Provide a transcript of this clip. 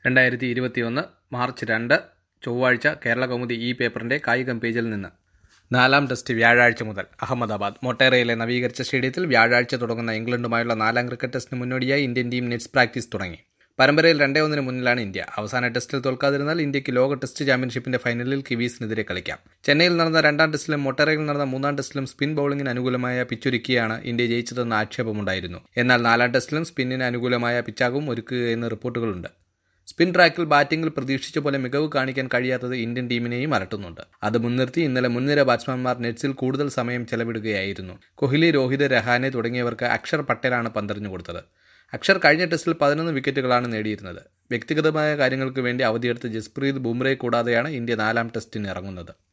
രണ്ടായിരത്തി ഇരുപത്തിയൊന്ന് മാർച്ച് രണ്ട് ചൊവ്വാഴ്ച കേരള കൗമുദി ഈ പേപ്പറിന്റെ കായികം പേജിൽ നിന്ന് നാലാം ടെസ്റ്റ് വ്യാഴാഴ്ച മുതൽ അഹമ്മദാബാദ് മൊട്ടേറയിലെ നവീകരിച്ച സ്റ്റേഡിയത്തിൽ വ്യാഴാഴ്ച തുടങ്ങുന്ന ഇംഗ്ലണ്ടുമായുള്ള നാലാം ക്രിക്കറ്റ് ടെസ്റ്റിന് മുന്നോടിയായി ഇന്ത്യൻ ടീം നെറ്റ്സ് പ്രാക്ടീസ് തുടങ്ങി പരമ്പരയിൽ രണ്ടേ ഒന്നിന് മുന്നിലാണ് ഇന്ത്യ അവസാന ടെസ്റ്റിൽ തോൽക്കാതിരുന്നാൽ ഇന്ത്യക്ക് ലോക ടെസ്റ്റ് ചാമ്പ്യൻഷിപ്പിന്റെ ഫൈനലിൽ കിവീസിനെതിരെ കളിക്കാം ചെന്നൈയിൽ നടന്ന രണ്ടാം ടെസ്റ്റിലും മൊട്ടേറയിൽ നടന്ന മൂന്നാം ടെസ്റ്റിലും സ്പിൻ ബൌളിംഗിന് അനുകൂലമായ പിച്ചൊരുക്കിയാണ് ഇന്ത്യ ജയിച്ചതെന്ന ആക്ഷേപമുണ്ടായിരുന്നു എന്നാൽ നാലാം ടെസ്റ്റിലും സ്പിന്നിന് അനുകൂലമായ പിച്ചാകും ഒരുക്കുകയെന്ന് റിപ്പോർട്ടുകളുണ്ട് സ്പിൻ ട്രാക്കിൽ ബാറ്റിംഗിൽ പ്രതീക്ഷിച്ച പോലെ മികവ് കാണിക്കാൻ കഴിയാത്തത് ഇന്ത്യൻ ടീമിനെയും അലട്ടുന്നുണ്ട് അത് മുൻനിർത്തി ഇന്നലെ മുൻനിര ബാറ്റ്സ്മാൻമാർ നെറ്റ്സിൽ കൂടുതൽ സമയം ചെലവിടുകയായിരുന്നു കോഹ്ലി രോഹിത് രഹാനെ തുടങ്ങിയവർക്ക് അക്ഷർ പട്ടേലാണ് പന്തെറിഞ്ഞു കൊടുത്തത് അക്ഷർ കഴിഞ്ഞ ടെസ്റ്റിൽ പതിനൊന്ന് വിക്കറ്റുകളാണ് നേടിയിരുന്നത് വ്യക്തിഗതമായ കാര്യങ്ങൾക്ക് വേണ്ടി അവധിയെടുത്ത് ജസ്പ്രീത് ബുംറയെ കൂടാതെയാണ് ഇന്ത്യ നാലാം ടെസ്റ്റിന് ഇറങ്ങുന്നത്